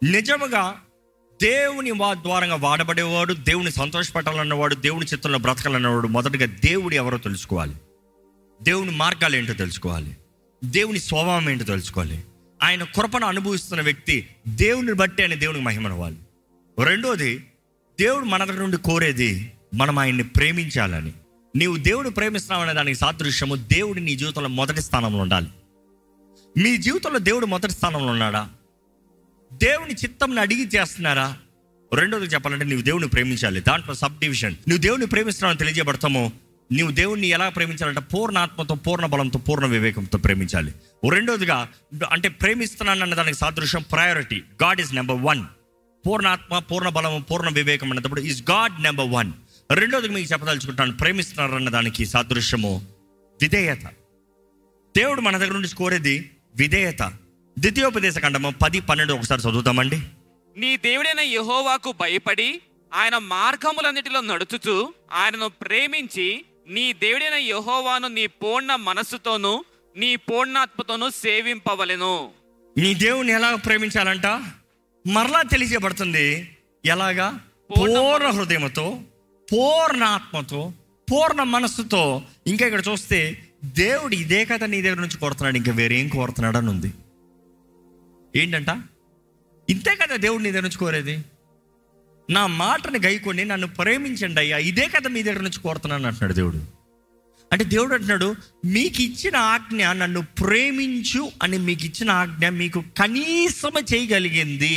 నిజముగా దేవుని వా ద్వారంగా వాడబడేవాడు దేవుని సంతోషపెట్టాలన్నవాడు దేవుని చిత్తంలో బ్రతకాలన్నవాడు మొదటగా దేవుడు ఎవరో తెలుసుకోవాలి దేవుని మార్గాలు ఏంటో తెలుసుకోవాలి దేవుని స్వభావం ఏంటో తెలుసుకోవాలి ఆయన కృపను అనుభవిస్తున్న వ్యక్తి దేవుని బట్టి ఆయన దేవునికి మహిమనవ్వాలి రెండోది దేవుడు మన దగ్గర నుండి కోరేది మనం ఆయన్ని ప్రేమించాలని నీవు దేవుడు ప్రేమిస్తున్నావు అనే దానికి సాదృశ్యము దేవుడు నీ జీవితంలో మొదటి స్థానంలో ఉండాలి మీ జీవితంలో దేవుడు మొదటి స్థానంలో ఉన్నాడా దేవుని చిత్తంని అడిగి చేస్తున్నారా రెండోది చెప్పాలంటే నువ్వు దేవుని ప్రేమించాలి దాంట్లో సబ్ డివిజన్ నువ్వు దేవుని ప్రేమిస్తున్నావు తెలియజేయబడతామో నువ్వు దేవుణ్ణి ఎలా ప్రేమించాలంటే పూర్ణ ఆత్మతో పూర్ణ బలంతో పూర్ణ వివేకంతో ప్రేమించాలి రెండోదిగా అంటే ప్రేమిస్తున్నాను అన్న దానికి సాదృశ్యం priority God is number one పూర్ణ ఆత్మ పూర్ణ బలము పూర్ణ వివేకం అన్నప్పుడు ఈజ్ గాడ్ నెంబర్ వన్ రెండోదిగా మీకు చెప్పదలుచుకుంటాను ప్రేమిస్తున్నారు అన్న దానికి సాదృశ్యము విధేయత దేవుడు మన దగ్గర నుంచి కోరేది విధేయత ద్వితీయోపదేశ ఖండము పది పన్నెండు ఒకసారి చదువుతామండి నీ దేవుడైన యెహోవాకు భయపడి ఆయన మార్గములన్నిటిలో నడుచుచు ఆయనను ప్రేమించి నీ దేవుడైన యెహోవాను నీ పూర్ణ మనస్సుతోనూ నీ పూర్ణాత్మతోనూ సేవింపవలెను నీ దేవుని ఎలా ప్రేమించాలంట మరలా తెలియజేయబడుతుంది ఎలాగా పూర్ణ పూర్ణ హృదయంతో పూర్ణ ఆత్మతో పూర్ణ మనస్సుతో ఇంకా ఇక్కడ చూస్తే దేవుడు ఇదే కదా నీ దగ్గర నుంచి కోరుతున్నాడు ఇంకా వేరేం కోరుతున్నాడు అని ఉంది ఏంటంట ఇంతే కదా దేవుడు నీ దగ్గర నుంచి కోరేది నా మాటని గైకొని నన్ను ప్రేమించండి అయ్యా ఇదే కదా మీ దగ్గర నుంచి కోరుతున్నాను అంటున్నాడు దేవుడు అంటే దేవుడు అంటున్నాడు మీకు ఇచ్చిన ఆజ్ఞ నన్ను ప్రేమించు అని మీకు ఇచ్చిన ఆజ్ఞ మీకు కనీసం చేయగలిగింది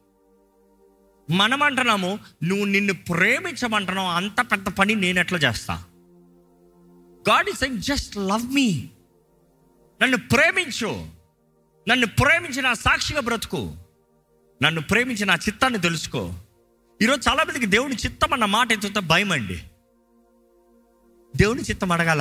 మనం అంటున్నాము నువ్వు నిన్ను ప్రేమించమంటున్నావు అంత పెద్ద పని నేను ఎట్లా చేస్తా God is just love me నన్ను ప్రేమించు నన్ను ప్రేమించి నా సాక్షిగా బ్రతుకు నన్ను ప్రేమించి నా చిత్తాన్ని తెలుసుకో ఈరోజు చాలా మందికి దేవుని చిత్తం అన్న మాట ఎత్తుతో భయం అండి దేవుని చిత్తం అడగాల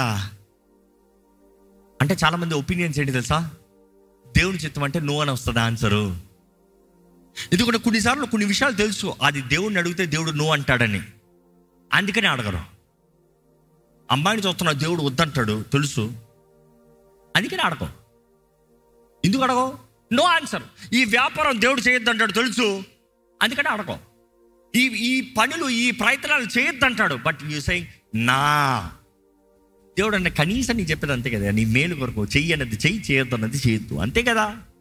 అంటే చాలా మంది ఒపీనియన్స్ ఏంటి తెలుసా దేవుని చిత్తం అంటే నో అని వస్తుంది ఆన్సరు ఎందుకంటే కొన్నిసార్లు కొన్ని విషయాలు తెలుసు అది దేవుడిని అడిగితే దేవుడు నో అంటాడని అందుకని అడగరు అమ్మాయిని చూస్తున్న దేవుడు వద్దంటాడు తెలుసు అందుకని అడగవు ఎందుకు అడగవు నో ఆన్సర్ ఈ వ్యాపారం దేవుడు చేయొద్దంటాడు తెలుసు అందుకని అడగవు ఈ ఈ పనులు ఈ ప్రయత్నాలు చేయొద్దంటాడు బట్ యూ సై నా దేవుడు అన్న కనీసం నీకు చెప్పేది అంతే కదా నీ మేలు కొరకు చెయ్యి అన్నది చెయ్యి చేయొద్దు అన్నది చేయొద్దు అంతే కదా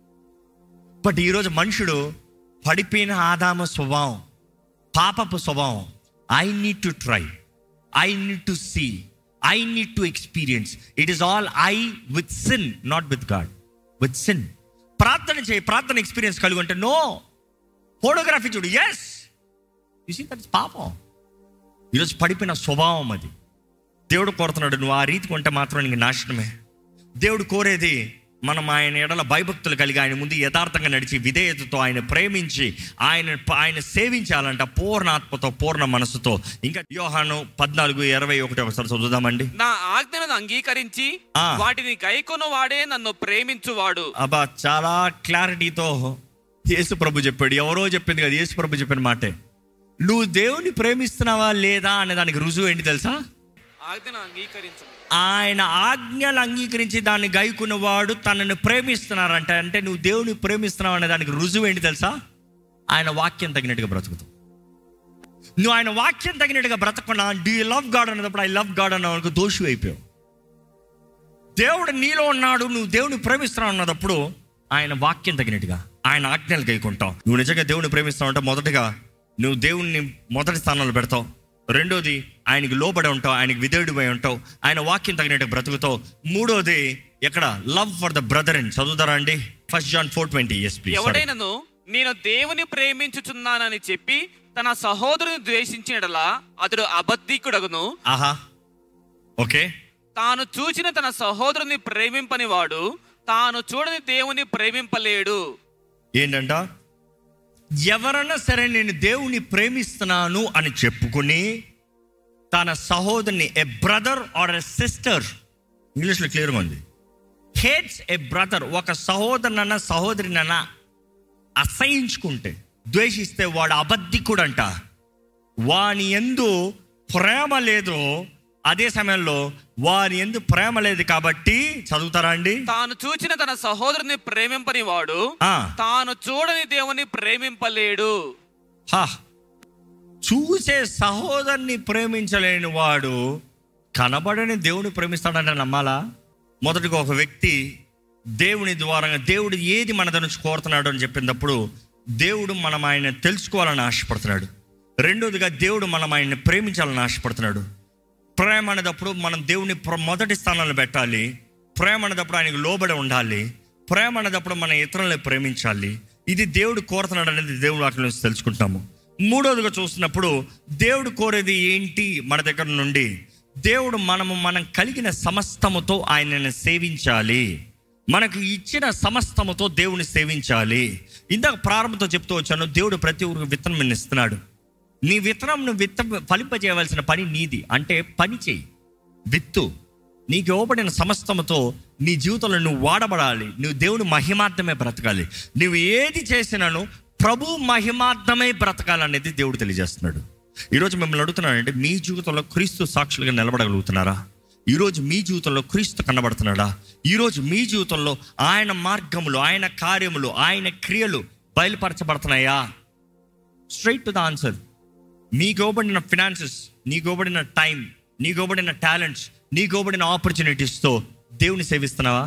బట్ ఈరోజు మనుషుడు పడిపోయిన ఆదామ స్వభావం పాపపు స్వభావం I need to try I need to see I need to experience it is all I with sin not with God with sin ప్రార్థన చేయి ప్రార్థన ఎక్స్పీరియన్స్ కలిగి ఉంటే నో ఫోటోగ్రఫీ చూడు yes you see that is పాపం ఈరోజు పడిపోయిన స్వభావం అది దేవుడు కోరుతున్నాడు నువ్వు ఆ రీతికి ఉంటే మాత్రం నీకు నాశనమే దేవుడు కోరేది మనం ఆయన ఎడల భయభక్తులు కలిగి ఆయన ముందు యథార్థంగా నడిచి విధేయతతో ఆయన ప్రేమించి ఆయన ఆయన సేవించాలంట పూర్ణ ఆత్మతో పూర్ణ మనసుతో ఇంకా యోహాను పద్నాలుగు ఇరవై ఒకటి ఒకసారి చదువుదామండి నా ఆజ్ఞలను అంగీకరించి ఆ. వాటిని గైకొను వాడే నన్ను ప్రేమించువాడు అబ్బా చాలా క్లారిటీతో యేసు ప్రభు చెప్పాడు ఎవరో చెప్పింది కదా యేసు ప్రభు చెప్పిన మాటే నువ్వు దేవుని ప్రేమిస్తున్నావా లేదా అనే దానికి రుజువు ఏంటి తెలుసా ఆజ్ఞను అంగీకరించు ఆయన ఆజ్ఞలు అంగీకరించి దాన్ని గైకున్నవాడు తనని ప్రేమిస్తున్నారంట అంటే నువ్వు దేవుని ప్రేమిస్తున్నావు అనే దానికి రుజువు ఏంటి తెలుసా ఆయన వాక్యం తగినట్టుగా బ్రతుకుతావు నువ్వు ఆయన వాక్యం తగినట్టుగా బ్రతకుండా డూ యూ లవ్ గాడ్ అన్నప్పుడు ఐ లవ్ గాడ్ అన్న వరకు దోషి అయిపోయావు దేవుడు నీలో ఉన్నాడు నువ్వు దేవుని ప్రేమిస్తున్నావు అన్నప్పుడు ఆయన వాక్యం తగినట్టుగా ఆయన ఆజ్ఞలు గైకుంటావు నువ్వు నిజంగా దేవుని ప్రేమిస్తావు అంటే మొదటగా నువ్వు దేవుణ్ణి మొదటి స్థానంలో పెడతావు రెండోది ఆయనకి లోబడి ఉంటావు ఆయనకి విధేయుడిపై ఉంటావు ఆయన వాక్యం తగినట్టు బ్రతుకుతావు మూడోది ఎక్కడ లవ్ ఫర్ ద బ్రదర్ అని చదువుతారా అండి first John four twenty yes please ఎవడైనను నేను దేవుని ప్రేమించుచున్నానని చెప్పి తన సహోదరుని ద్వేషించినలా అతడు అబద్ధికుడగును ఆహా ఓకే తాను చూచిన తన సహోదరుని ప్రేమింపని వాడు తాను చూడని దేవుని ప్రేమింపలేడు ఏంటంట ఎవరన్నా సరే నేను దేవుని ప్రేమిస్తున్నాను అని చెప్పుకుని తన సహోదరుని a brother or a sister ఇంగ్లీష్లో క్లియర్గా ఉంది హేట్స్ ఎ బ్రదర్ ఒక సహోదరునన్న సహోదరినన్న అసహించుకుంటే ద్వేషిస్తే వాడు అబద్ధికుడంట వాని ఎందు ప్రేమ లేదో అదే సమయంలో వారి ఎందు ప్రేమ లేదు కాబట్టి చదువుతారా అండి తాను చూచిన తన సహోదరుని ప్రేమింపని వాడు ఆ. తాను చూడని దేవుని ప్రేమింపలేడు హా చూసే సహోదరుని ప్రేమించలేని వాడు కనబడని దేవుని ప్రేమిస్తాడంటే నమ్మాలా మొదటిగా ఒక వ్యక్తి దేవుని ద్వారా దేవుడు ఏది మన దగ్గర నుంచి కోరుతున్నాడు అని చెప్పినప్పుడు దేవుడు మనం ఆయన తెలుసుకోవాలని ఆశపడుతున్నాడు రెండోదిగా దేవుడు మనం ఆయన్ని ప్రేమించాలని ఆశపడుతున్నాడు ప్రేమ అనేటప్పుడు మనం దేవుని ప్ర- మొదటి స్థానంలో పెట్టాలి ప్రేమ అనేటప్పుడు ఆయనకు లోబడి ఉండాలి ప్రేమ అనేటప్పుడు మన ఇతరులని ప్రేమించాలి ఇది దేవుడు కోరుతున్నాడు అనేది దేవుడు వాటి నుంచి తెలుసుకుంటాము మూడోదిగా చూస్తున్నప్పుడు దేవుడు కోరేది ఏంటి మన దగ్గర నుండి దేవుడు మనము మనం కలిగిన సమస్తముతో ఆయనను సేవించాలి మనకు ఇచ్చిన సమస్తముతో దేవుని సేవించాలి ఇందాక ప్రారంభంతో చెప్తూ వచ్చాను దేవుడు ప్రతి ఒక్కరికి విత్తనం ఇస్తున్నాడు నీ విత్తనం నువ్వు విత్త ఫలింపజేయవలసిన పని నీది అంటే పని చేయి విత్తు నీకు ఇవ్వబడిన సమస్తముతో నీ జీవితంలో నువ్వు వాడబడాలి నువ్వు దేవుని మహిమార్థమే బ్రతకాలి నువ్వు ఏది చేసినాను ప్రభు మహిమార్థమే బ్రతకాలనేది దేవుడు తెలియజేస్తున్నాడు ఈరోజు మిమ్మల్ని అడుగుతున్నానంటే మీ జీవితంలో క్రీస్తు సాక్షులుగా నిలబడగలుగుతున్నారా ఈరోజు మీ జీవితంలో క్రీస్తు కనబడుతున్నాడా ఈరోజు మీ జీవితంలో ఆయన మార్గములు ఆయన కార్యములు ఆయన క్రియలు బయలుపరచబడుతున్నాయా స్ట్రైట్ టు ద ఆన్సర్ నీకు ఇవ్వబడిన ఫినాన్సెస్ నీకు ఇవ్వబడిన టైం నీకు ఇవ్వబడిన టాలెంట్స్ నీకు ఇవ్వబడిన ఆపర్చునిటీస్తో దేవుని సేవిస్తున్నావా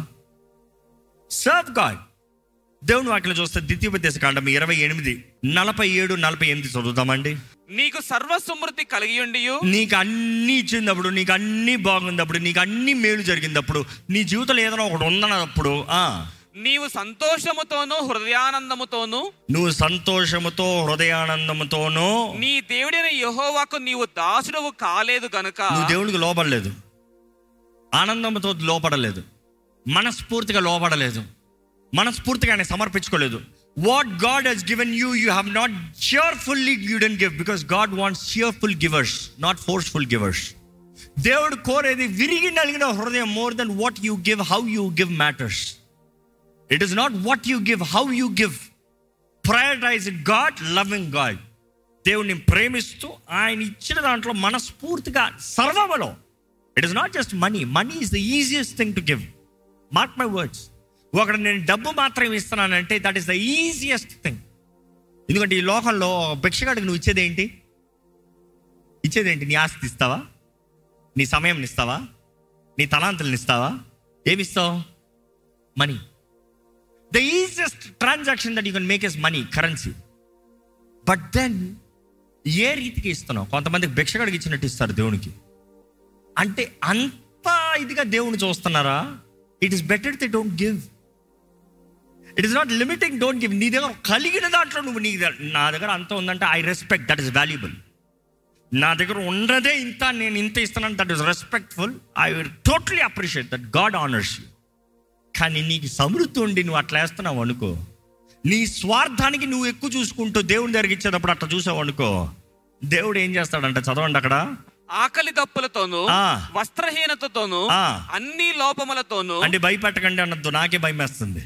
సర్వ్ గాడ్ దేవుని వాక్యం చూస్తే ద్వితీయోపదేశ కాండం ఇరవై ఎనిమిది నలభై ఏడు నలభై ఎనిమిది చదువుతామండి నీకు సర్వ సమృద్ధి కలిగి ఉండియు నీకు అన్నీ ఇచ్చినప్పుడు నీకు అన్నీ బాగున్నప్పుడు నీకు అన్ని మేలు జరిగినప్పుడు నీ జీవితంలో ఏదైనా ఒకటి ఉందన్నప్పుడు ఆ, నీవు సంతోషముతోనూ హృదయానందముతోనూ నువ్వు సంతోషముతో హృదయానందముతోనూ నీ దేవుడైన యెహోవాకు నీవు దాసుడవు కాలేదు గనుక నువ్వు దేవునికి లోపడలేదు ఆనందంతో లోపడలేదు మనస్ఫూర్తిగా లోపడలేదు మనస్ఫూర్తిగా ఆయన సమర్పించుకోలేదు what God has given you you have not cheerfully you didn't give because God wants cheerful givers not forceful givers దేవుడు కోరేది విరిగి నలిగిన హృదయం more than what you give how you give matters it is not what you give how you give prioritize God loving God దేవుణ్ణి ప్రేమిస్తూ ఆయన ఇచ్చిన దాంట్లో మనస్ఫూర్తిగా సర్వములో it is not just money money is the easiest thing to give mark my words ఒకటి నేను డబ్బు మాత్రం ఇస్తున్నానంటే that is the easiest thing ఎందుకంటే ఈ లోకంలో భిక్షగాడికి నువ్వు ఇచ్చేది ఏంటి ఇచ్చేదేంటి నీ ఆస్తి ఇస్తావా నీ సమయం ఇస్తావా నీ తలాంతులను ఇస్తావా ఏమి ఇస్తావు money the easiest transaction that you can make yes money currency but then ఏ రీతికి ఇస్తున్నావు కొంతమందికి భిక్షగాడికి ఇచ్చినట్టు ఇస్తారు దేవునికి అంటే అంత ఇదిగా దేవుని చూస్తున్నారా it is better they don't give it is not limiting don't give నీ దగ్గర కలిగిన దాంట్లో నువ్వు నీ దగ్గర నా దగ్గర అంత ఉందంటే I respect that is valuable నా దగ్గర ఉన్నదే ఇంత నేను ఇంత ఇస్తున్నాను that is respectful I will totally appreciate that God honours you కానీ నీకు సమృద్ధి ఉండి నువ్వు అట్లా వేస్తున్నావు అనుకో నీ స్వార్థానికి నువ్వు ఎక్కువ చూసుకుంటూ దేవుని దగ్గరికి ఇచ్చేటప్పుడు అట్లా చూసావు అనుకో దేవుడు ఏం చేస్తాడంట చదవండి అక్కడ ఆకలి దప్పులతోనూ ఆ. వస్త్రహీనతతోనూ ఆ. అన్ని లోపములతోనూ అంటే భయపెట్టకండి అన్నది నాకే భయం వేస్తుంది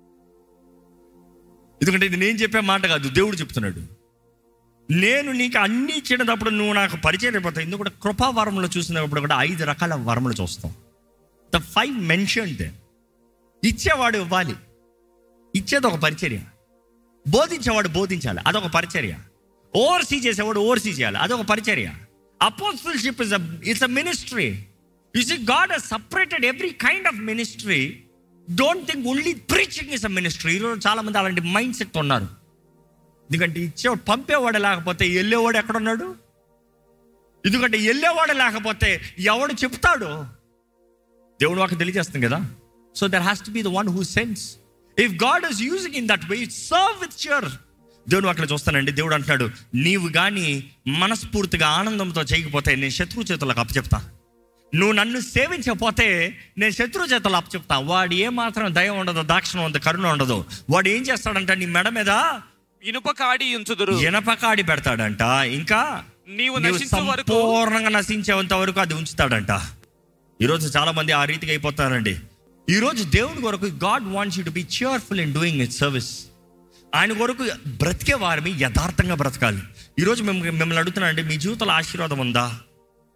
ఎందుకంటే ఇది నేను చెప్పే మాట కాదు దేవుడు చెప్తున్నాడు నేను నీకు అన్ని ఇచ్చినప్పుడు నువ్వు నాకు పరిచయం అయిపోతావు ఎందుకంటే కృపా వరములు చూసినప్పుడు కూడా ఐదు రకాల వరములు చూస్తాం ద ఫైవ్ మెన్షన్ ఇచ్చేవాడు ఇవ్వాలి ఇచ్చేది ఒక పరిచర్య బోధించేవాడు బోధించాలి అదొక పరిచర్య ఓవర్సీ చేసేవాడు ఓవర్సీ చేయాలి అదొక పరిచర్య apostleship is it's a ministry you see God has separated every kind of ministry don't think only preaching is a ministry ఈరోజు చాలా మంది అలాంటి మైండ్ సెట్ ఉన్నారు ఎందుకంటే ఇచ్చేవాడు పంపేవాడు లేకపోతే వెళ్ళేవాడు ఎక్కడున్నాడు ఎందుకంటే వెళ్ళేవాడు లేకపోతే ఎవడు చెప్తాడు దేవుడు వాకి తెలియజేస్తుంది కదా so there has to be the one who sense if God is using in that way serve with sure దేవుడు అక్కడ చూస్తానండి దేవుడు అంటున్నాడు నీవు కానీ మనస్ఫూర్తిగా ఆనందంతో చేయకపోతే నేను శత్రువు చేతులకు అప్పచెప్తా నువ్వు నన్ను సేవించకపోతే నేను శత్రువు చేతులు అప్పచెప్తా వాడు ఏ మాత్రం దయ ఉండదు దాక్షిణం ఉండదు కరుణ ఉండదు వాడు ఏం చేస్తాడంట నీ మెడ మీద ఇనుప కాడి ఉంచుదురు ఇనపకాడి పెడతాడంట ఇంకా నీవు నీవు నశించు వరకు సంపూర్ణంగా నశించేంత వరకు అది ఉంచుతాడంట ఈరోజు చాలా మంది ఆ రీతిగా అయిపోతారండి ఈరోజు దేవుడి కొరకు God wants you to be cheerful in doing it service ఆయన కొరకు బ్రతికే వారిని యథార్థంగా బ్రతకాలి ఈరోజు మేము మిమ్మల్ని అడుగుతున్నానండి మీ జీవితంలో ఆశీర్వాదం ఉందా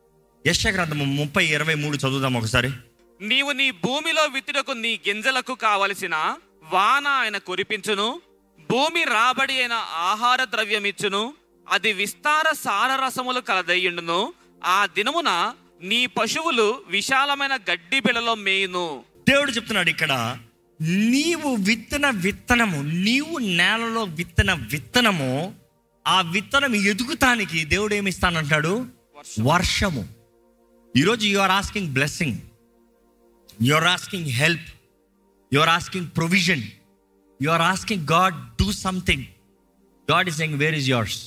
యశ గ్రంథము ముప్పై ఇరవై మూడు చదువుదాం ఒకసారి నీవు నీ భూమిలో విత్తుటకు నీ గింజలకు కావలసిన వాన ఆయన కురిపించును భూమి రాబడి అయిన ఆహార ద్రవ్యమిచ్చును అది విస్తార సార రసములు కలదయ్యుండును ఆ దినమున నీ పశువులు విశాలమైన గడ్డి బిలలో మేయును దేవుడు చెప్తున్నాడు ఇక్కడ నీవు విత్తన విత్తనము నీవు నేలలో విత్తన విత్తనము ఆ విత్తనం ఎదుగుతానికి దేవుడు ఏమి ఇస్తానంటాడు వర్షము ఈరోజు you are asking blessing you are asking help you are asking provision you are asking God do something God is saying where is yours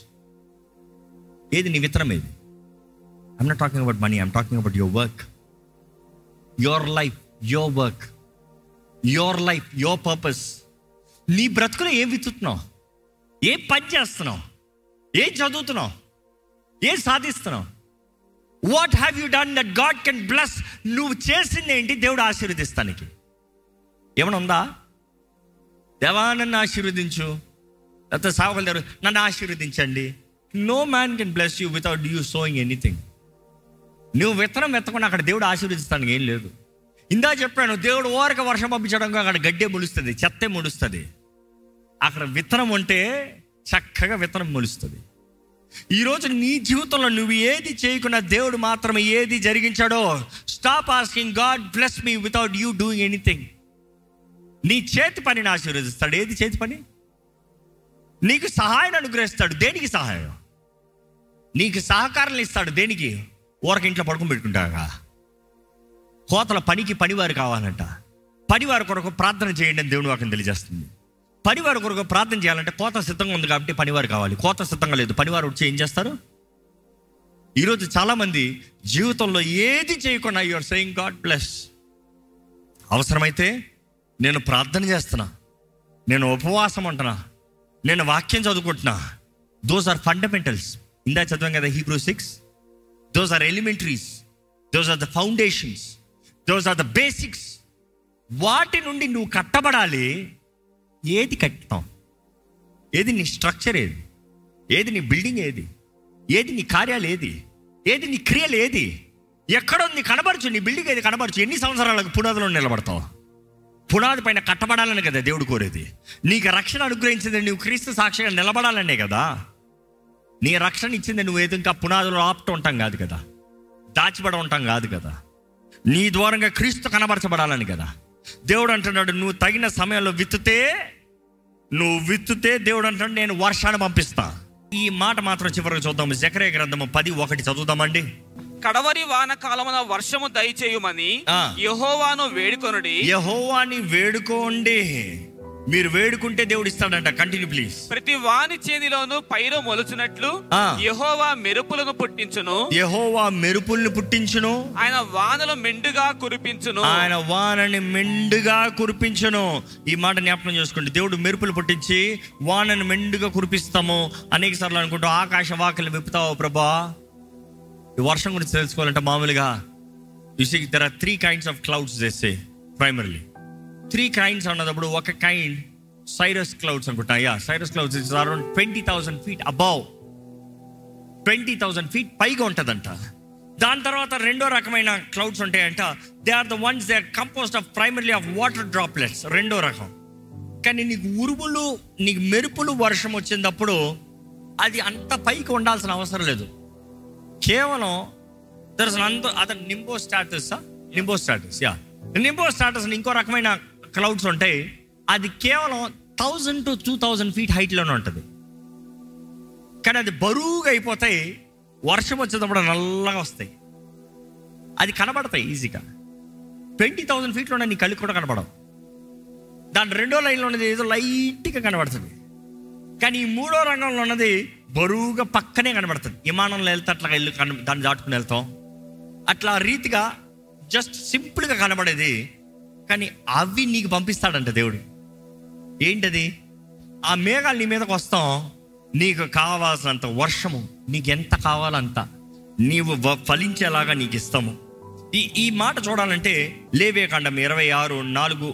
ఏది నీ విత్తనం ఏది I'm not talking about money I'm talking about your work your life your work your life your purpose నీ బ్రతుకులో ఏం విత్తుతున్నావు ఏం పని చేస్తున్నావు ఏం చదువుతున్నావు ఏం సాధిస్తున్నావు what have you done that God can bless నువ్వు చేసింది ఏంటి దేవుడు ఆశీర్వదిస్తానికి ఏమైనా ఉందా దేవా నన్ను ఆశీర్వదించు లేకపోతే సాగులు దేవుడు నన్ను ఆశీర్వదించండి no man can bless you without you sowing anything నువ్వు విత్తనం వెత్తకుండా అక్కడ దేవుడు ఆశీర్వదిస్తానికి ఏం లేదు ఇందా చెప్పాను దేవుడు ఓరక వర్షం పంపించడం అక్కడ గడ్డే మొలుస్తుంది చెత్తే మొలుస్తుంది అక్కడ విత్తనం ఉంటే చక్కగా విత్తనం మొలుస్తుంది ఈరోజు నీ జీవితంలో నువ్వు ఏది చేయకుండా దేవుడు మాత్రమే ఏది జరిగించాడో stop asking God bless me without you doing anything నీ చేతి పనిని ఆశీర్వదిస్తాడు ఏది చేతి పని నీకు సహాయం అనుగ్రహిస్తాడు దేనికి సహాయం నీకు సహకారాలు ఇస్తాడు దేనికి ఊరక ఇంట్లో పడుకుని పెట్టుకుంటాగా కోతల పనికి పనివారు కావాలంట పనివారి కొరకు ప్రార్థన చేయండి అని దేవుడు వాక్యం తెలియజేస్తుంది పనివారి కొరకు ప్రార్థన చేయాలంటే కోత సిద్ధంగా ఉంది కాబట్టి పనివారు కావాలి కోత సిద్ధంగా లేదు పనివారు వచ్చి ఏం చేస్తారు ఈరోజు చాలామంది జీవితంలో ఏది చేయకుండా యువర్ సెయింగ్ గాడ్ బ్లెస్ అవసరమైతే నేను ప్రార్థన చేస్తున్నా నేను ఉపవాసం ఉంటున్నా నేను వాక్యం చదువుకుంటున్నా దోస్ ఆర్ ఫండమెంటల్స్ ఇందా చదివాం కదా Hebrew six those are elementaries those are the foundations those are the basics వాటి నుండి నువ్వు కట్టబడాలి ఏది కట్టుతాం ఏది నీ స్ట్రక్చర్ ఏది ఏది నీ బిల్డింగ్ ఏది ఏది నీ కార్యాలు ఏది ఏది నీ క్రియలు ఏది ఎక్కడో నీ కనబరచు నీ బిల్డింగ్ ఏది కనబరచు ఎన్ని సంవత్సరాలకు పునాదిలో నిలబడతావు పునాది పైన కట్టబడాలని కదా దేవుడు కోరేది నీకు రక్షణ అనుగ్రహించింది నువ్వు క్రీస్తు సాక్షిగా నిలబడాలనే కదా నీ రక్షణ ఇచ్చింది నువ్వు ఏదో ఇంకా పునాదులు ఆపుతూ ఉంటాం కాదు కదా దాచిపడ ఉంటాం కాదు కదా నీ ద్వారంగా క్రీస్తు కనబరచబడాలని కదా దేవుడు అంటున్నాడు నువ్వు తగిన సమయంలో విత్తుతే నువ్వు విత్తుతే దేవుడు అంటున్నాడు నేను వర్షాన్ని పంపిస్తా ఈ మాట మాత్రం చివరికి చూద్దాం జకరే గ్రంథము పది ఒకటి చదువుదామండి కడవరి వాన కాలమున వర్షము దయచేయుమని ఆ. యెహోవాను వేడుకొనుడి యహోవాని వేడుకోండి మీరు వేడుకుంటే దేవుడు ఇస్తాడంట కంటిన్యూ ప్లీజ్ ప్రతి వాని చేనిలోను పైరు మొలుచున్నట్లు ఆ. యెహోవా మెరుపులను పుట్టించును యహోవా మెరుపుల్ని పుట్టించును ఆయన వానలు మెండుగా కురిపించును ఆయన వానని మెండుగా కురిపించను ఈ మాట జ్ఞాపకం చేసుకోండి దేవుడు మెరుపులు పుట్టించి వానని మెండుగా కురిపిస్తాము అనేక సార్లు అనుకుంటూ ఆకాశ వాకలు విప్పుతావు ప్రభా ఈ వర్షం గురించి తెలుసుకోవాలంటే మామూలుగా you see there are three kinds of clouds చేస్తే ప్రైమర్లీ త్రీ కైండ్స్ అన్నప్పుడు ఒక కైండ్ సైరస్ క్లౌడ్స్ అనుకుంటా yeah cirrus clouds is around twenty thousand feet above twenty thousand feet పైగా ఉంటుందంట దాని తర్వాత రెండో రకమైన క్లౌడ్స్ ఉంటాయంట they are the ones they are composed of primarily of water droplets రెండో రకం కానీ నీకు ఉరుములు నీకు మెరుపులు వర్షం వచ్చినప్పుడు అది అంత పైకి ఉండాల్సిన అవసరం లేదు కేవలం దర్ అంత అతను nimbostratus nimbostratus yeah nimbostratus ఇంకో రకమైన క్లౌడ్స్ ఉంటాయి అది కేవలం thousand to two thousand feet హైట్లోనే ఉంటుంది కానీ అది బరువుగా అయిపోతాయి వర్షం వచ్చేటప్పుడు నల్లగా వస్తాయి అది కనబడతాయి ఈజీగా ట్వంటీ థౌజండ్ ఫీట్లో నీ కళ్ళు కూడా కనబడవు దాని రెండో లైన్లో ఉన్నది ఏదో లైట్గా కనబడుతుంది కానీ ఈ మూడో రంగంలో ఉన్నది బరువుగా పక్కనే కనబడుతుంది విమానంలో వెళ్తే అట్లా వెళ్ళి కన దాన్ని దాటుకుని వెళ్తాం అట్లా రీతిగా జస్ట్ సింపుల్గా కనబడేది కానీ అవి నీకు పంపిస్తాడంట దేవుడు ఏంటది ఆ మేఘాలు నీ మీదకి వస్తాం నీకు కావాల్సినంత వర్షము నీకు ఎంత కావాలంత నీవు వ- ఫలించేలాగా నీకు ఇస్తాము ఈ ఈ మాట చూడాలంటే లేవే కాండం ఇరవై ఆరు నాలుగు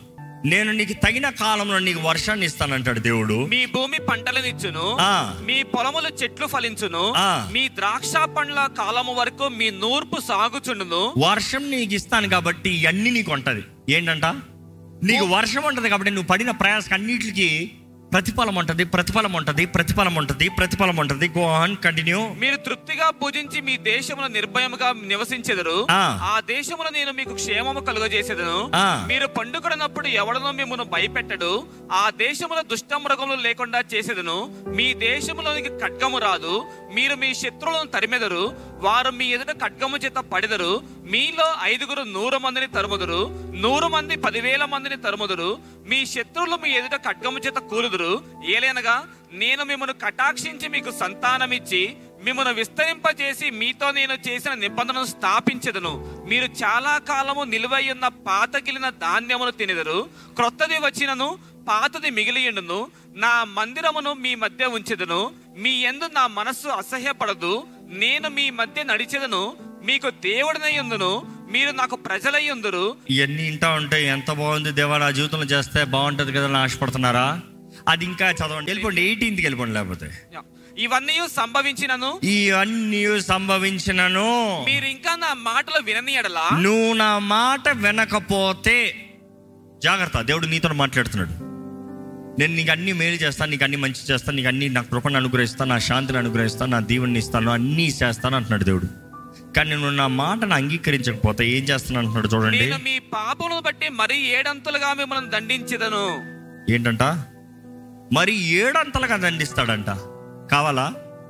నేను నీకు తగిన కాలంలో నీకు వర్షాన్ని ఇస్తానంటాడు దేవుడు మీ భూమి పంటలనిచ్చును ఆ. మీ పొలములు చెట్లు ఫలించును ఆ. మీ ద్రాక్ష పండ్ల కాలము వరకు మీ నూర్పు సాగుచుండును వర్షం నీకు ఇస్తాను కాబట్టి ఇవన్నీ నీకు ఉంటది ఏంటంట నీకు వర్షం ఉంటది కాబట్టి నువ్వు పడిన ప్రయాసకు అన్నిటికి ప్రతిఫలం ఉంటది ప్రతిఫలం ఉంటది ప్రతిఫలం ఉంటది ప్రతిఫలం ఉంటది గో ఆన్ కంటిన్యూ మీరు తృప్తిగా పూజించి మీ దేశములో నిర్భయముగా నివసించెదరు ఆ. ఆ దేశములో నేను మీకు క్షేమము కలుగజేసేదను ఆ. మీరు పండుకొనప్పుడు ఎవడనో మిమ్మల్ని భయపెట్టడు ఆ దేశములో దుష్ట మృగములు లేకుండా చేసేదను మీ దేశములోనికి ఖడ్గము రాదు మీరు మీ శత్రువులను తరిమెదరు వారు మీ ఎదుట ఖడ్గము చేత పడెదరు మీలో ఐదుగురు నూరు మందిని తరుముదురు నూరు మంది పదివేల మందిని తరుముదురు మీ శత్రువులు మీ ఎదుట ఖడ్గము చేత కూలుదురు ఏలైనగా నేను మిమ్మల్ని కటాక్షించి మీకు సంతానమిచ్చి మిమ్మల్ని విస్తరింపజేసి మీతో నేను చేసిన నిబంధనను స్థాపించదును మీరు చాలా కాలము నిలువయ్యున్న పాతగిలిన ధాన్యమును తినెదరు క్రొత్తది వచ్చినను పాతది మిగిలియుండును నా మందిరమును మీ మధ్య ఉంచెదను మీ యందు నా మనస్సు అసహ్యపడదు నేను మీ మధ్య నడిచెదను మీకు దేవుడినై ఉందును మీరు నాకు ప్రజలై ఉందురు ఇవన్నీ ఇంటా ఉంటే ఎంత బాగుంది దేవా నా జీవితంలో చేస్తే బాగుంటది కదా అని ఆశపడుతున్నారా అది ఇంకా చదవండి వెళ్ళిపోండి ఎయిటీన్త్కి వెళ్ళిపోండి లేకపోతే ఇవన్నీ సంభవించినను ఇవన్నీ సంభవించినను మీరు ఇంకా నా మాటలు వినని ఎడలా నువ్వు నా మాట వినకపోతే జాగ్రత్త దేవుడు నీతో మాట్లాడుతున్నాడు నేను నీకు అన్ని మేలు చేస్తాను నీకు అన్ని మంచి చేస్తాను నీకు అన్ని నా కృపను అనుగ్రహిస్తాను నా శాంతిని అనుగ్రహిస్తాను నా దీవెని ఇస్తాను అన్నీ చేస్తాను అంటున్నాడు దేవుడు కానీ నువ్వు నా మాటను అంగీకరించకపోతే ఏం చేస్తాను అంటున్నాడు చూడండి నేను మీ పాపమును బట్టి మరి ఏడంతులుగా మిమ్మల్ని దండించదను ఏంటంట మరి ఏడంతలుగా దండిస్తాడంట కావాలా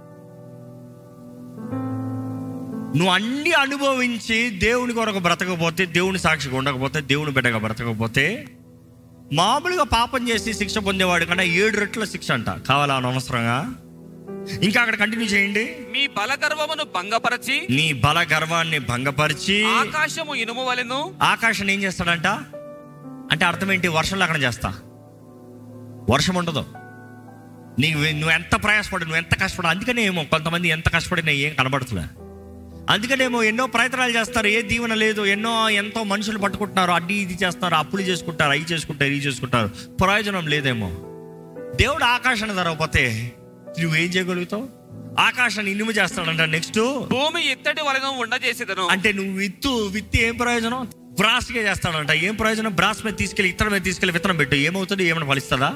నువ్వు అన్ని అనుభవించి దేవుని కొరకు బ్రతకపోతే దేవుని సాక్షిగా ఉండకపోతే దేవుని బిడ్డగా బ్రతకపోతే మామూలుగా పాపం చేసి శిక్ష పొందేవాడు కన్నా ఏడు రెట్ల శిక్ష అంట కావాలా అనవసరంగా ఇంకా అక్కడ కంటిన్యూ చేయండి మీ బలగర్వమును భంగపరచి నీ బల గర్వాన్ని భంగపరిచి ఆకాశము ఇనుము వలెను ఆకాశం ఏం చేస్తాడంట అంటే అర్థం ఏంటి వర్షం లేకుండా చేస్తా వర్షం ఉండదు నీకు నువ్వు ఎంత ప్రయాసపడు నువ్వు ఎంత కష్టపడు అందుకనే ఏమో కొంతమంది ఎంత కష్టపడినా ఏం కనబడుతులే అందుకనేమో ఎన్నో ప్రయత్నాలు చేస్తారు ఏ దీవెన లేదు ఎన్నో ఎంతో మనుషులు పట్టుకుంటున్నారు అడ్డి ఇది చేస్తారు అప్పులు చేసుకుంటారు అవి చేసుకుంటారు ఇవి చేసుకుంటారు ప్రయోజనం లేదేమో దేవుడు ఆకాశాన్ని జరగకపోతే నువ్వేం చేయగలుగుతావు ఆకాశాన్ని ఇనుము చేస్తాడంట నెక్స్ట్ భూమి ఇత్తడి వలెను ఉండజేసేదను అంటే నువ్వు విత్తు విత్తి ఏం ప్రయోజనం బ్రాస్గా చేస్తాడంట ఏం ప్రయోజనం బ్రాస్ మీద తీసుకెళ్ళి ఇత్తనం మీద తీసుకెళ్ళి విత్తనం పెట్టు ఏమవుతుంది ఏమైనా ఫలిస్తుందా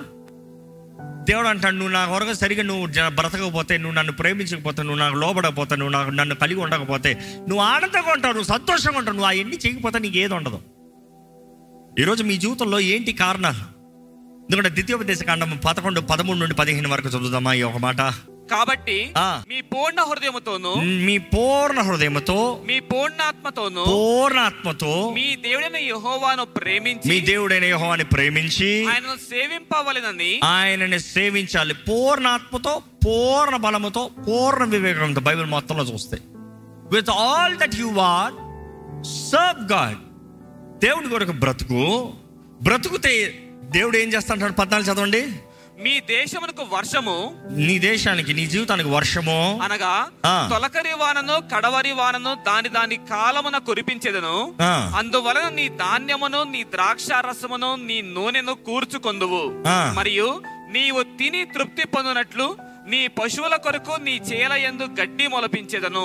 దేవుడు అంటాడు నువ్వు నా కొరకు సరిగా నువ్వు జ- బ్రతకపోతే నువ్వు నన్ను ప్రేమించకపోతే నువ్వు నాకు లోబడకపోతే నువ్వు నాకు నన్ను కలిగి ఉండకపోతే నువ్వు ఆనందంగా ఉంటావు నువ్వు సంతోషంగా ఉంటావు నువ్వు అవన్నీ చేయకపోతే నీకు ఏది ఉండదు ఈరోజు మీ జీవితంలో ఏంటి కారణాలు ఎందుకంటే ద్వితీయోపదేశ కాండం పదకొండు పదమూడు నుండి పదిహేను వరకు చదువుదామా ఈ ఒక మాట కాబట్టి ఆ. మీ పూర్ణ హృదయముతోను మీ పూర్ణ హృదయంతో మీ పూర్ణాత్మతోను పూర్ణాత్మతో మీ దేవుడైన యెహోవాను ప్రేమించి మీ దేవుడైన యెహోవాని ప్రేమించి ఆయనను సేవింపవలెనని ఆయనని సేవించాలి పూర్ణాత్మతో పూర్ణ బలముతో పూర్ణ వివేకంతో బైబిల్ మొత్తంలో చూస్తే with all that you are serve God దేవుడి కొరకు బ్రతుకు బ్రతుకుతే దేవుడు ఏం చేస్తాడు పద్నాలుగు చదవండి మీ దేశమునకు వర్షము నీ దేశానికి నీ జీవితానికి వర్షము అనగా ఆ. తొలకరి వానను కడవరి వానను దాని దాని కాలమున కురిపించెదను ఆ, అందువలన నీ ధాన్యమును నీ ద్రాక్ష రసమును నీ నూనెను కూర్చుకొందువు ఆ. మరియు నీవు తిని తృప్తి పొందినట్లు నీ పశువుల కొరకు నీ చేల యందు గడ్డి మొలపించెదను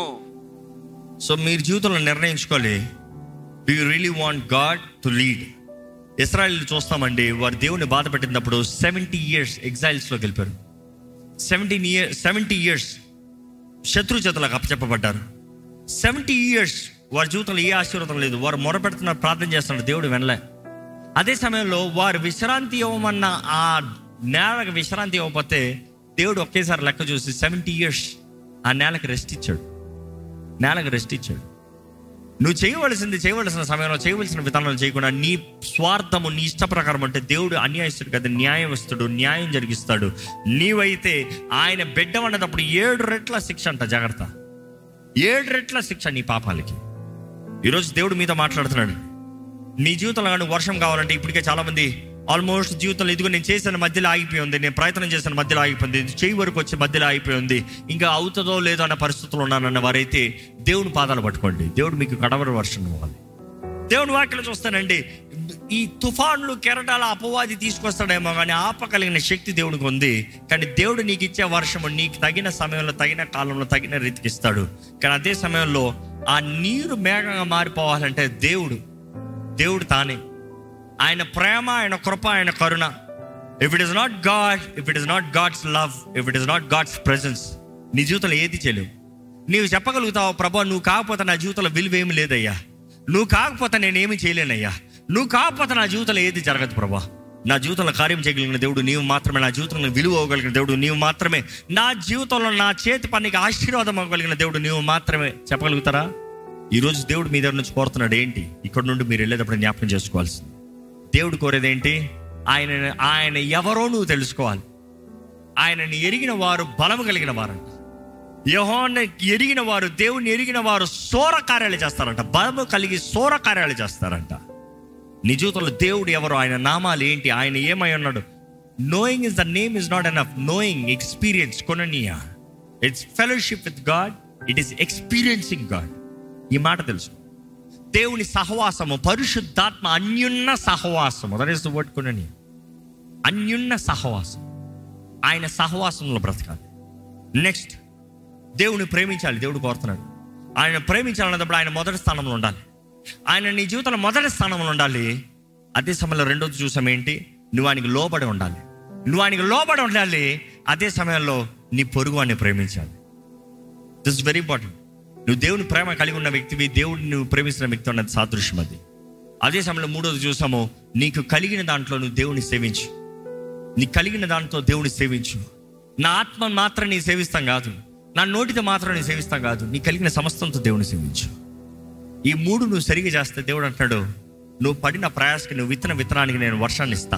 సో మీరు జీవితంలో నిర్ణయించుకోవాలి do you really want God to lead Israel చూస్తామండి వారు దేవుని బాధ పెట్టినప్పుడు సెవెంటీ ఇయర్స్ ఎగ్జైల్స్లోకి వెళ్ళిపోయారు సెవెంటీన్ ఇయర్ సెవెంటీ ఇయర్స్ శత్రు చేతులకు అప్పచెప్పబడ్డారు సెవెంటీ ఇయర్స్ వారి జీవితంలో ఏ ఆశీర్వాదం లేదు వారు మొరపెడుతున్నారు ప్రార్థన చేస్తున్నారు దేవుడు వినలే అదే సమయంలో వారు విశ్రాంతి ఇవ్వమన్న ఆ నేలకు విశ్రాంతి ఇవ్వకపోతే దేవుడు ఒకేసారి లెక్క చూసి సెవెంటీ ఇయర్స్ ఆ నేలకు రెస్ట్ ఇచ్చాడు నేలకు రెస్ట్ ఇచ్చాడు నువ్వు చేయవలసింది చేయవలసిన సమయంలో చేయవలసిన విధానాలు చేయకుండా నీ స్వార్థము నీ ఇష్ట ప్రకారం అంటే దేవుడు అన్యాయస్తుడు కదా న్యాయవస్తుడు న్యాయం జరిగిస్తాడు నీవైతే ఆయన బిడ్డ అన్నప్పుడు ఏడు రెట్ల శిక్ష అంట జాగ్రత్త ఏడు రెట్ల శిక్ష నీ పాపాలకి ఈరోజు దేవుడు మీతో మాట్లాడుతున్నాడు నీ జీవితంలో కానీ వర్షం కావాలంటే ఇప్పటికే చాలా మంది ఆల్మోస్ట్ జీవితంలో ఇదిగో నేను చేసిన మధ్యలో ఆగిపోయి ఉంది నేను ప్రయత్నం చేసిన మధ్యలో ఆగిపోయింది ఇది చేయి వరకు వచ్చి మధ్యలో ఆగిపోయి ఉంది ఇంకా అవుతుందో లేదో అన్న పరిస్థితులు ఉన్నానన్న వారైతే దేవుని పాదాలు పట్టుకోండి దేవుడు మీకు కడవరి వర్షం ఇవ్వాలి దేవుని వాక్యలు చూస్తానండి ఈ తుఫాన్లు కెరటాల అపవాది తీసుకొస్తాడేమో కానీ ఆపగలిగిన శక్తి దేవునికి ఉంది కానీ దేవుడు నీకు ఇచ్చే వర్షము నీకు తగిన సమయంలో తగిన కాలంలో తగిన రీతికి ఇస్తాడు కానీ అదే సమయంలో ఆ నీరు మేఘంగా మారిపోవాలంటే దేవుడు దేవుడు తానే ఆయన ప్రేమ ఆయన కృప ఆయన కరుణ if it is not God if it is not God's love if it is not God's presence నీ జీవితంలో ఏది చేయలేవు నీవు చెప్పగలుగుతావు ప్రభా నువ్వు కాకపోతే నా జీవితంలో విలువ ఏమి లేదయ్యా నువ్వు కాకపోతే నేనేమి చేయలేనయ్యా నువ్వు కాకపోతే నా జీవితంలో ఏది జరగదు ప్రభా నా జీవితంలో కార్యం చేయగలిగిన దేవుడు నీవు మాత్రమే నా జీవితంలో విలువ అవ్వగలిగిన దేవుడు నీవు మాత్రమే నా జీవితంలో నా చేతి పనికి ఆశీర్వాదం అవ్వగలిగిన దేవుడు నీవు మాత్రమే చెప్పగలుగుతారా ఈరోజు దేవుడు మీ దగ్గర నుంచి కోరుతున్నాడు ఏంటి ఇక్కడ నుండి మీరు వెళ్ళేటప్పుడు జ్ఞాపకం చేసుకోవాల్సింది దేవుడు కోరేది ఏంటి ఆయన ఆయన ఎవరో నువ్వు తెలుసుకోవాలి ఆయనని ఎరిగిన వారు బలము కలిగిన వారంట యహోన్న ఎరిగిన వారు దేవుని ఎరిగిన వారు సోర కార్యాలు చేస్తారంట బలము కలిగి సోర కార్యాలు చేస్తారంట నీ జీవితంలో దేవుడు ఎవరు ఆయన నామాలు ఏంటి ఆయన ఏమై ఉన్నాడు knowing is the name is not enough knowing experience కొననీయా it's fellowship with God it is experiencing God ఈ మాట తెలుసు దేవుని సహవాసము పరిశుద్ధాత్మ అన్యున్న సహవాసము దట్ ఈస్ ద వర్డ్ కొనని అన్యున్న సహవాసం ఆయన సహవాసంలో బ్రతకాలి నెక్స్ట్ దేవుని ప్రేమించాలి దేవుడు కోరుతున్నాడు ఆయన ప్రేమించాలన్నప్పుడు ఆయన మొదటి స్థానంలో ఉండాలి ఆయన నీ జీవితంలో మొదటి స్థానంలో ఉండాలి అదే సమయంలో రెండోది చూసాం ఏంటి నువ్వు ఆయనకి లోబడి ఉండాలి నువ్వు ఆయనకి లోబడి ఉండాలి అదే సమయంలో నీ పొరుగు వాడిని ప్రేమించాలి దిస్ వెరీ ఇంపార్టెంట్ నువ్వు దేవుని ప్రేమ కలిగి ఉన్న వ్యక్తివి దేవుడిని నువ్వు ప్రేమిస్తున్న వ్యక్తి ఉన్నది సాదృశ్యం అది అదే సమయంలో మూడోది చూసాము నీకు కలిగిన దాంట్లో నువ్వు దేవుని సేవించు నీ కలిగిన దాంట్లో దేవుని సేవించు నా ఆత్మ మాత్రం నీ సేవిస్తాం కాదు నా నోటితో మాత్రం నీ సేవిస్తాం కాదు నీ కలిగిన సమస్తంతో దేవుని సేవించు ఈ మూడు నువ్వు సరిగా చేస్తే దేవుడు అంటాడు నువ్వు పడిన ప్రయాసకి నువ్వు విత్తన విత్తనానికి నేను వర్షాన్ని ఇస్తా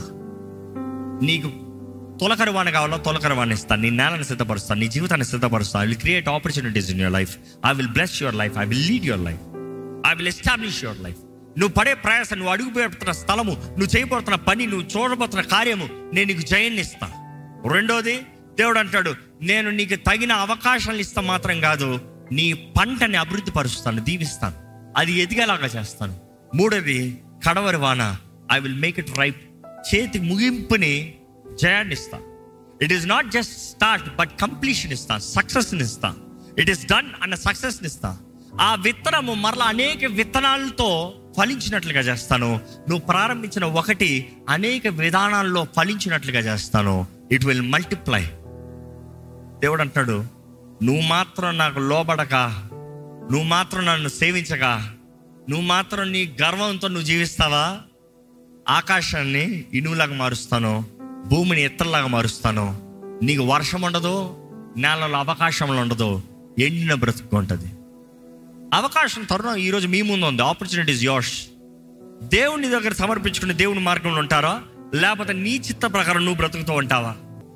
నీకు తొలకరి వాణి కావాలో తొలకరి వాణి ఇస్తాను నీ నేలను సిద్ధపరుస్తాను నీ జీవితాన్ని సిద్ధపరుస్తాను I will create opportunities in your life I will bless your life I will lead your life I will establish your life నువ్వు పడే ప్రయాస నువ్వు అడుగు పెడుతున్న స్థలము నువ్వు చేయబోతున్న పని నువ్వు చూడబోతున్న కార్యము నేను నీకు జయాన్ని ఇస్తా రెండోది దేవుడు అంటాడు నేను నీకు తగిన అవకాశాలు ఇస్తా మాత్రం కాదు నీ పంటని అభివృద్ధి పరుస్తాను దీవిస్తాను అది ఎదిగేలాగా చేస్తాను మూడోది కడవరి వాన I will make it right చేతి ముగింపుని జయాన్ని ఇస్తా it is not just start but completion ఇస్తా సక్సెస్ని ఇస్తా ఇట్ ఈస్ డన్ అన్న సక్సెస్ని ఇస్తా ఆ విత్తనము మరలా అనేక విత్తనాలతో ఫలించినట్లుగా చేస్తాను నువ్వు ప్రారంభించిన ఒకటి అనేక విధానాల్లో ఫలించినట్లుగా చేస్తాను ఇట్ విల్ మల్టిప్లై దేవుడు అంటాడు నువ్వు మాత్రం నాకు లోబడక నువ్వు మాత్రం నన్ను సేవించగా నువ్వు మాత్రం నీ గర్వంతో నువ్వు జీవిస్తావా ఆకాశాన్ని ఇనువులాగా మారుస్తాను భూమిని ఎత్తలాగా మారుస్తాను నీకు వర్షం ఉండదు నేలలో అవకాశంలో ఉండదు ఎండిన బ్రతుకు ఉంటుంది అవకాశం తరుణం ఈరోజు మీ ముందు ఉంది ఆపర్చునిటీస్ యోర్స్ దేవుని దగ్గర సమర్పించుకుని దేవుని మార్గంలో ఉంటారా లేకపోతే నీ చిత్త ప్రకారం నువ్వు బ్రతుకుతూ ఉంటావా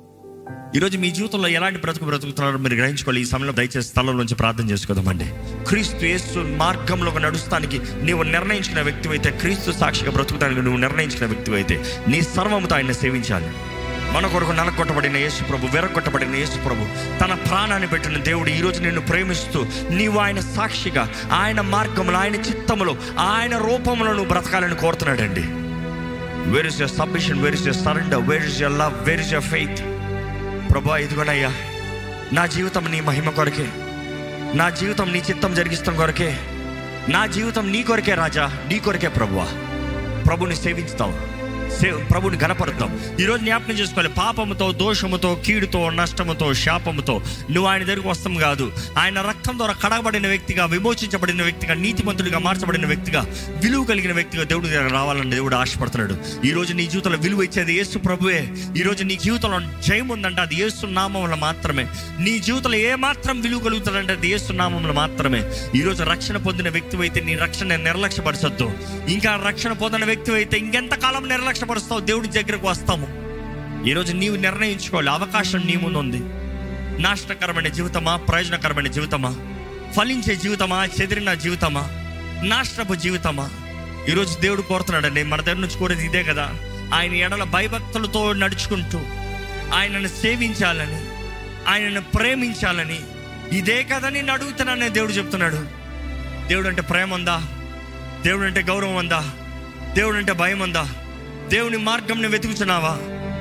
ఈరోజు మీ జీవితంలో ఎలాంటి బ్రతుకు బ్రతుకుతున్నారో మీరు గ్రహించుకోవాలి ఈ సమయంలో దయచేసి స్థలం నుంచి ప్రార్థన చేసుకోదామండి క్రీస్తు యేసు మార్గంలో నడుస్తానికి నీవు నిర్ణయించిన వ్యక్తి అయితే క్రీస్తు సాక్షిగా బ్రతుకుతానికి నువ్వు నిర్ణయించిన వ్యక్తి అయితే నీ సర్వముతో ఆయన సేవించాలి మన కొరకు నలకొట్టబడిన యేసు ప్రభు వెరగొట్టబడిన యేసు ప్రభు తన ప్రాణాన్ని పెట్టిన దేవుడు ఈరోజు నిన్ను ప్రేమిస్తూ నీవు ఆయన సాక్షిగా ఆయన మార్గంలో ఆయన చిత్తములో ఆయన రూపంలో నువ్వు బ్రతకాలని కోరుతున్నాడండి where is your submission where is your surrender where is your love where is your faith ప్రభా ఇదిగోనయ్యా నా జీవితం నీ మహిమ కొరకే నా జీవితం నీ చిత్తం జరిగిస్తాం కొరకే నా జీవితం నీ కొరకే రాజా నీ కొరకే ప్రభువా ప్రభుని సేవించుతాం సేవ ప్రభుని గణపరుద్దాం ఈరోజు జ్ఞాపకం చేసుకోవాలి పాపముతో దోషముతో కీడుతో నష్టముతో శాపముతో నువ్వు ఆయన దగ్గరికి వస్తాం కాదు ఆయన రక్తం ద్వారా కడగబడిన వ్యక్తిగా విమోచించబడిన వ్యక్తిగా నీతిమంతుడిగా మార్చబడిన వ్యక్తిగా విలువ కలిగిన వ్యక్తిగా దేవుడి దగ్గర రావాలని దేవుడు ఆశపడుతున్నాడు ఈ రోజు నీ జీవితంలో విలువ ఇచ్చేది యేసు ప్రభువే ఈ రోజు నీ జీవితంలో జయం ఉందంటే అది యేసు నామంలో మాత్రమే నీ జీవితంలో ఏ మాత్రం విలువ కలుగుతుందంటే అది యేసు నామంలో మాత్రమే ఈ రోజు రక్షణ పొందిన వ్యక్తి అయితే నీ రక్షణ నిర్లక్ష్యపరచొద్దు ఇంకా రక్షణ పొందిన వ్యక్తి అయితే ఇంకెంతకాలం నిర్లక్ష్యపరుస్తావు దేవుడి దగ్గరకు వస్తాము ఈరోజు నీవు నిర్ణయించుకోవాలి అవకాశం నీ ముందు ఉంది నాశనకరమైన జీవితమా ప్రయోజనకరమైన జీవితమా ఫలించే జీవితమా చెదిరిన జీవితమా నాశనపు జీవితమా ఈరోజు దేవుడు కోరుతున్నాడండి మన దగ్గర నుంచి కోరేది ఇదే కదా ఆయన ఎడల భయభక్తులతో నడుచుకుంటూ ఆయనను సేవించాలని ఆయనను ప్రేమించాలని ఇదే కదా నేను అడుగుతున్నానని దేవుడు చెప్తున్నాడు దేవుడు అంటే ప్రేమ ఉందా దేవుడు అంటే గౌరవం ఉందా దేవుడు అంటే భయం ఉందా దేవుని మార్గంని వెతుకుతున్నావా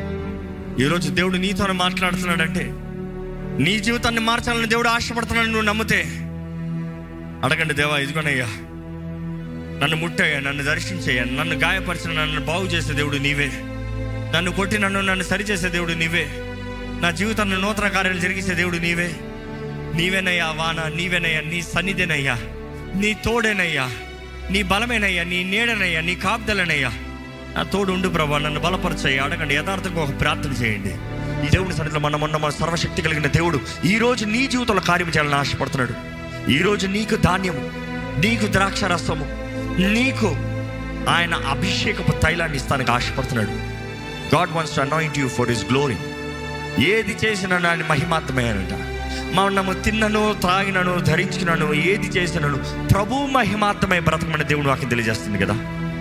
ఈరోజు దేవుడు నీతోనే మాట్లాడుతున్నాడంటే నీ జీవితాన్ని మార్చాలని దేవుడు ఆశపడుతున్నాడు నువ్వు నమ్మితే అడగండి దేవా ఇదిగోనయ్యా నన్ను ముట్టయ్యా నన్ను దర్శించయ్యా నన్ను గాయపరిచిన నన్ను బాగు చేసే దేవుడు నీవే నన్ను కొట్టి నన్ను నన్ను సరిచేసే దేవుడు నీవే నా జీవితంలో నూతన కార్యాలు జరిగించే దేవుడు నీవే నీవేనయ్యా వాన నీవేనయ్యా నీ సన్నిధేనయ్యా నీ తోడేనయ్యా నీ బలమేనయ్యా నీ నీడనయ్యా నీ కాపుదలనయ్యా నా తోడు ఉండు ప్రభా నన్ను బలపరచయ్యా అడగండి యథార్థంగా ఒక ప్రార్థన చేయండి ఈ దేవుని సన్నిధిలో మనం ఉన్న మన సర్వశక్తి కలిగిన దేవుడు ఈ రోజు నీ జీవితంలో కార్యం చేయాలని ఆశపడుతున్నాడు ఈ రోజు నీకు ధాన్యము నీకు ద్రాక్ష రసము నీకు ఆయన అభిషేకపు తైలాన్ని ఇస్తానికి ఆశపడుతున్నాడు God wants to anoint you for his glory ఏది చేసినా దాని మహిమాత్మేనంట మనము తిన్నను త్రాగినను ధరించినను ఏది చేసినను ప్రభు మహిమాత్మై బ్రతకమని దేవుడు వాకి తెలియజేస్తుంది కదా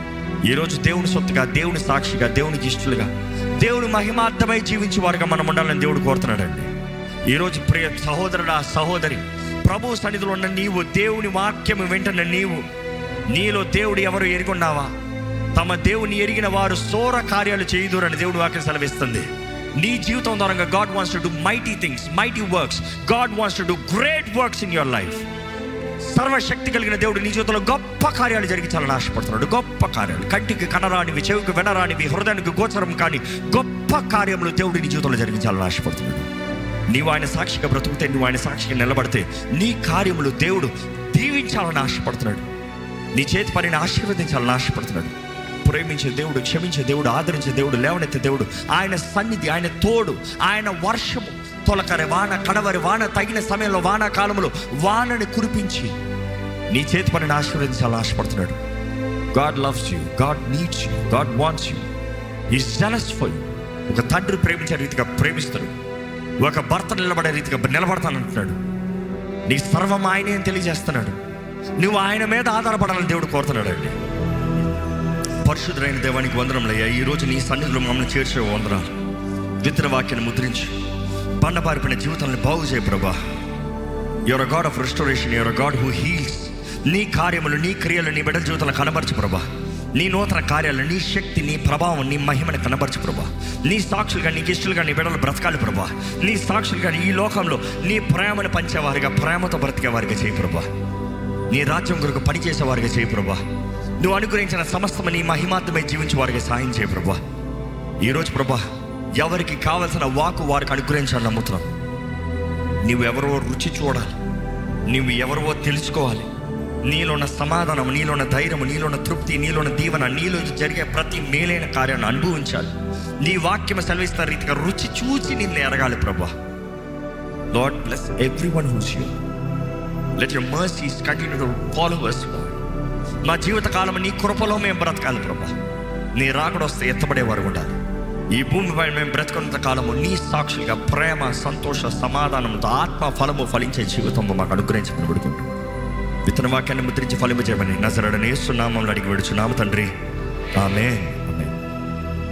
ఈరోజు దేవుని సొత్తుగా దేవుని సాక్షిగా దేవునికి ఇష్టలుగా దేవుని మహిమార్థమై జీవించే వారుగా మనం ఉండాలని దేవుడు కోరుతున్నాడండి ఈరోజు ప్రియ సహోదరుడా సహోదరి ప్రభు సన్నిధిలో ఉన్న నీవు దేవుని వాక్యము వెంటనే నీవు నీలో దేవుడు ఎవరు ఎరుగున్నావా తమ దేవుని ఎరిగిన వారు సోర కార్యాలు చేయదురని దేవుడు వాక్యం సెలవిస్తుంది నీ జీవితం ద్వారా God wants to do mighty things mighty works God wants to do great works in your life సర్వశక్తి కలిగిన దేవుడు నీ జీవితంలో గొప్ప కార్యాలు జరిగించాలని ఆశపడుతున్నాడు గొప్ప కార్యాలు కంటికి కనరానివి చెవికి వినరానివి హృదయానికి గోచరం కాని గొప్ప కార్యములు దేవుడు నీ జీవితంలో జరిగించాలని ఆశపడుతున్నాడు నీవు ఆయన సాక్షిగా బ్రతుకుతే నువ్వు ఆయన సాక్షిగా నిలబడితే నీ కార్యములు దేవుడు దీవించాలని ఆశపడుతున్నాడు నీ చేతి పనిని ఆశీర్వదించాలని ఆశపడుతున్నాడు ప్రేమించే దేవుడు క్షమించే దేవుడు ఆదరించే దేవుడు లేవనెత్తే దేవుడు ఆయన సన్నిధి ఆయన తోడు ఆయన వర్షము తొలకరి వాన కడవరి వాన తగిన సమయంలో వాన కాలంలో వానని కురిపించి నీ చేతి పనిని ఆశీర్వదించాలని ఆశపడుతున్నాడు God loves you God needs you God wants you is jealous for you ఒక తండ్రి ప్రేమించే రీతిగా ప్రేమిస్తాడు ఒక భర్త నిలబడే రీతిగా నిలబడతానంటున్నాడు నీ సర్వం ఆయనే అని తెలియజేస్తున్నాడు నువ్వు ఆయన మీద ఆధారపడాలని దేవుడు కోరుతున్నాడు అండి పరిశుద్ధులైన దేవానికి వందనములయ్యా ఈరోజు నీ సన్నిధిలో మమ్మల్ని చేర్చే వందనాలు విత్తన వాక్యాన్ని ముద్రించి బండపారిపోయిన జీవితాన్ని బాగు చేయ ప్రభా your God of restoration your God who heals నీ కార్యములు నీ క్రియలు నీ బిడ్డల జీవితంలో కనబరచు ప్రభా నీ నూతన కార్యాలు నీ శక్తి నీ ప్రభావం నీ మహిమని కనబరచు ప్రభా నీ సాక్షులుగా నీకు ఇష్టలుగా నీ బిడ్డలు బ్రతకాలి ప్రభా నీ సాక్షులుగా ఈ లోకంలో నీ ప్రేమను పంచేవారిగా ప్రేమతో బ్రతికేవారిగా చేయి ప్రభా నీ రాజ్యం కొరకు పనిచేసేవారిగా చేయి ప్రభా నువ్వు అనుగ్రహించిన సమస్తము నీ మహిమార్థమై జీవించే వారికి సాయం చేయ ప్రభా ఈరోజు ప్రభా ఎవరికి కావలసిన వాకు వారికి అనుగ్రహించాలని నమ్ముతున్నాం నువ్వు ఎవరో రుచి చూడాలి నువ్వు ఎవరో తెలుసుకోవాలి నీలో ఉన్న సమాధానం నీలో ఉన్న ధైర్యం నీలో ఉన్న తృప్తి నీలో ఉన్న దీవెన నీలో జరిగే ప్రతి మేలైన కార్యాన్ని అనుభవించాలి నీ వాక్యం సెలవిస్తున్న రీతిగా రుచి చూసి నిన్ను ఎరగాలి ప్రభా Lord bless every one whose you let your mercies continue to follow us మా జీవిత కాలం నీ కృపలో మేము బ్రతకాలి ప్రభా నీ రాకడ వస్తే ఎత్తబడేవారు ఉండాలి ఈ భూమిపై మేము బ్రతుకున్నంత కాలము నీ సాక్షులుగా ప్రేమ సంతోష సమాధానంతో ఆత్మ ఫలము ఫలించే జీవితం మాకు అనుగ్రహించమని పెడుకుంటాం విత్తన వాక్యాన్ని ముద్రించి ఫలింపజేయమని నజరడనేస్తున్నామని అడిగి విడుచున్నాము తండ్రి ఆమె